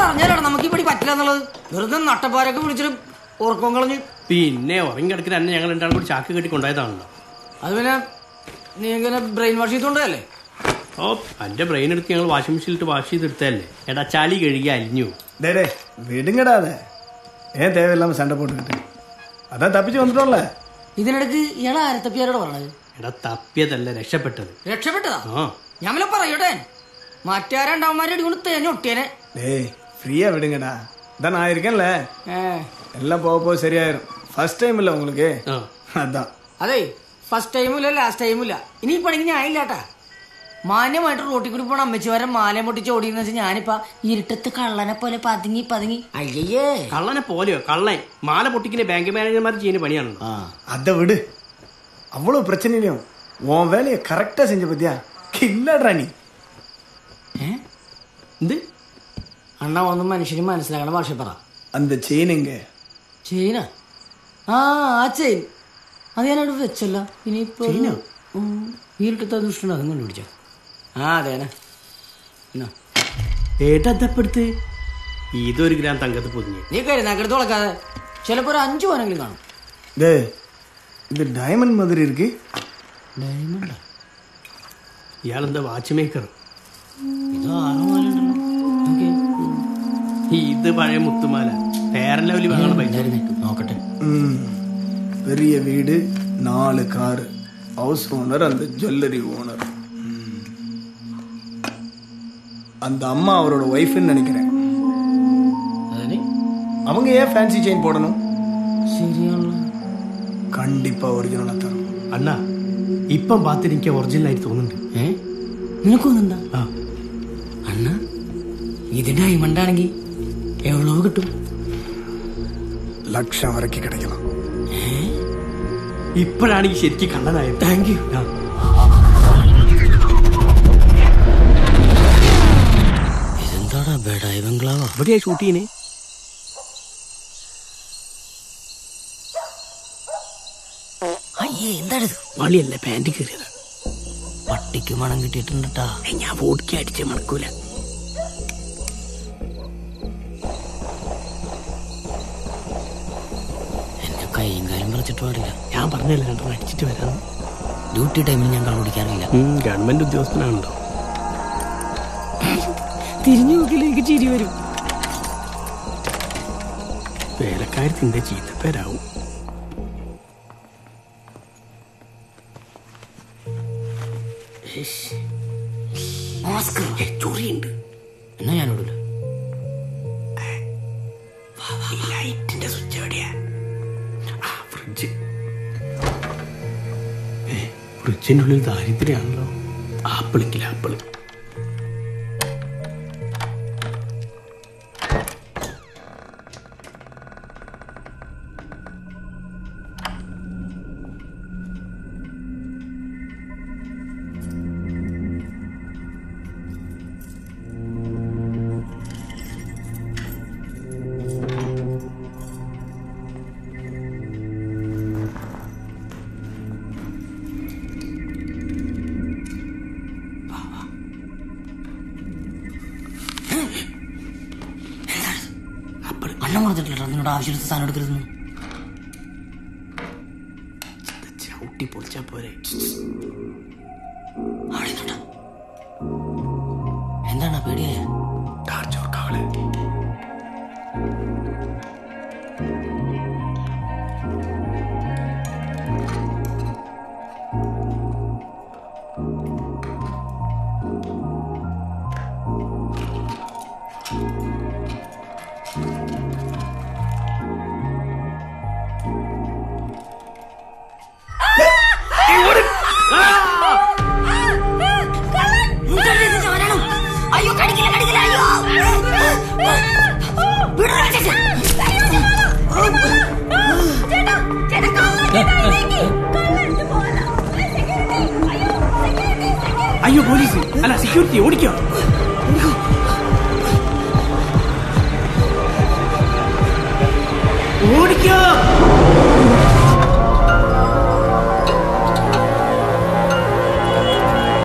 പറഞ്ഞാലാണ് നമുക്ക് ഇവിടെ പറ്റില്ല എന്നുള്ളത് വെറുതെ നട്ടപ്പാരൊക്കെ വിളിച്ചിട്ട് ഉറക്കം കളഞ്ഞ് പിന്നെ ഉറങ്ങി കിടക്കുന്ന തന്നെ ഞങ്ങൾ രണ്ടാളും കൂടി ചാക്ക് കെട്ടി കൊണ്ടുപോയതാണല്ലോ അത് പിന്നെ നീ ഇങ്ങനെ ബ്രെയിൻ വാഷ് ചെയ്തോണ്ടല്ലേ ഓ എന്റെ ബ്രെയിൻ എടുത്ത് ഞങ്ങൾ വാഷിംഗ് മെഷീനിലിട്ട് വാഷ് ചെയ്തെടുത്തല്ലേ എടാ ചളി കഴുകി അലിഞ്ഞു டே டே விடுங்கடா அதை ஏன் தேவையில்லாம சண்டை போட்டுக்கிட்டு அதான் தப்பிச்சு வந்துட்டோம்ல ഇതിനിടക്ക് ഇയാൾ ആരത്തപ്പിയാരോട് പറഞ്ഞത് എടാ തപ്പിയതല്ല രക്ഷപ്പെട്ടത് രക്ഷപ്പെട്ടതാ ആ ഞാൻ വല്ല പറയൂട്ടെ മറ്റേ രണ്ടാമന്മാരെ അടി കൊണ്ട് തേഞ്ഞൊട്ടിയനെ டேய் ஃப்ரீயா விடுங்கடா அதான் நான் இருக்கேன்ல ഏ எல்லாம் போக போக சரியாயிரும் ஃபர்ஸ்ட் டைம் இல்லை உங்களுக்கு ആ அதான் അതെ ഫസ്റ്റ് ടൈമും ഇല്ല ലാസ്റ്റ് ടൈമും ഇല്ല ഇനി ഈ പണിക്ക് ഞാൻ ഇല്ലാട്ടാ മാന്യമായിട്ട് റോട്ടിൽ കൂടി പോണ അമ്മച്ചിമാരെ മാല പൊട്ടിച്ച് ഓടിയെന്ന് വെച്ചാൽ ഞാനിപ്പ ഇരുട്ടത്ത് കള്ളനെ പോലെ പതുങ്ങി പതുങ്ങി അയ്യേ കള്ളനെ പോലെയോ കള്ളൻ മാല പൊട്ടിക്കുന്ന ബാങ്ക് മാനേജർമാർ ചെയ്യുന്ന പണിയാണല്ലോ அதை விடு அவ்வளோ பிரச்சனையிலையும் உன் வேலையை கரெக்டாக செஞ்ச பத்தியா இல்லடா நீ എന്ത് അണ്ണ ഒന്നും മനുഷ്യന് മനസ്സിലാക്കണ ഭാഷ പറ அந்த செயினுங்க ചെയിന ആ ആ ചെയിൻ അത് ഞാനവിടെ വെച്ചല്ല ഇനിയിപ്പോ ഉം, ഈ ഇരുട്ടത്തെ ദുഷ്ടൻ അതും കണ്ടുപിടിച്ചോ ആ അതേനെ എന്നാ ഏട്ടപ്പെടുത്ത് ഇതൊരു ഗ്രാം തങ്കത്ത് പൊതിഞ്ഞ് നീ കരുന്നാക്കെടുത്ത് വളക്കാതെ ചിലപ്പോ ഒരു അഞ്ചു പോനെങ്കിലും കാണും டேய் இது டைமண்ட் மாதிரி இருக்கு ഡയമണ്ടാ ഇയാളെന്താ വാച്ച് മേക്കർ ഇത് ആറ് പോലുണ്ടല്ലോ നോക്കിയേ. ഇത് പഴയ മുത്തുമാല പേരൻ ലെവലിൽ വാങ്ങണം പൈസ എന്തായിരുന്നു? നോക്കട്ടെ ம் பெரிய வீடு நாலு காரு ஹவுஸ் ஓனர் அந்த ஜுவல்லரி ஓனர் அந்த அம்மா அவரோட ஒய்ஃப்னு நினைக்கிறேன் അതിന് அவங்க ஏன் ஃபேன்சி செயின் போடணும் ശരിയാണല്ലോ கண்டிப்பா ஒரிஜினலா தரும் അണ്ണാ ഇപ്പം പാത്തിരി എനിക്ക് ഒറിജിനൽ ആയിട്ട് തോന്നുന്നുണ്ട് ഏ നിനക്കൊന്നെന്താ ആ അണ്ണ ഇത് ഡയമണ്ട് ആണെങ്കിൽ എவ்வளவு കിട്ടും லட்சம் வரைக்கும் கிடைக்கலாம் ഇപ്പോഴാണ് ഈ ശരിക്കും കള്ളനായത് താങ്ക് യു ആ. ഇതെന്താടാ ബേഡായി ബംഗ്ലാവാ എവിടെയാ ഷൂട്ട് ചെയ്യണേ അയ്യേ എന്താണിത് വളിയല്ല പാന്റ് കയറിയതാ പട്ടിക്ക് മണം കിട്ടിയിട്ടുണ്ടാ ഞാൻ വോടിക്ക് അടിച്ച് മണക്കൂല എന്റെ കൈയും കാലും പറിച്ചിട്ട് പാടില്ല ഞാൻ പറഞ്ഞല്ലേ രണ്ടെണ്ണം അടിച്ചിട്ട് വരാം ഡ്യൂട്ടി ടൈമിൽ ഞാൻ കള്ളുടിക്കാറില്ല ഗവൺമെന്റ് ഉദ്യോഗസ്ഥനാണല്ലോ തിരിഞ്ഞു നോക്കില്ല എനിക്ക് ചിരി വരും വേലക്കാരത്തിന്റെ ചീത്തപ്പേരാവും ഓസ്കർ ചൊറിയുണ്ട് എന്നാ ഞാനോടില്ല ലൈറ്റിന്റെ സ്വിച്ച് എവിടെയാ ആ ഫ്രിഡ്ജ് ഏ, ഫ്രിഡ്ജിന്റെ ഉള്ളിൽ ദാരിദ്ര്യാണല്ലോ ആപ്പിളിക്കില്ല ആപ്പിള് അണ്ണം പറഞ്ഞിട്ടില്ല നിന്നോട് ആവശ്യത്തിന് സാധനം എടുക്കരുതെന്ന് ചവിട്ടി പൊളിച്ചാ പോരെ അവിടെ നിന്നോട്ടാ. എന്താണ് പേടിയായ കാർച്ചോർക്കാവളെ അയ്യോ കടിക്കില്ല കടിക്കില്ല അയ്യോ ചേട്ടാ ചേട്ടാ കള്ളൻ ചേട്ടാ ഇല്ലെങ്കിൽ കള്ളൻ പോലെ സെക്യൂരിറ്റി അയ്യോ സെക്യൂരിറ്റി സെക്യൂരിറ്റി അയ്യോ പോലീസ് അല്ല സെക്യൂരിറ്റി ഓടിക്കോ അയ്യോ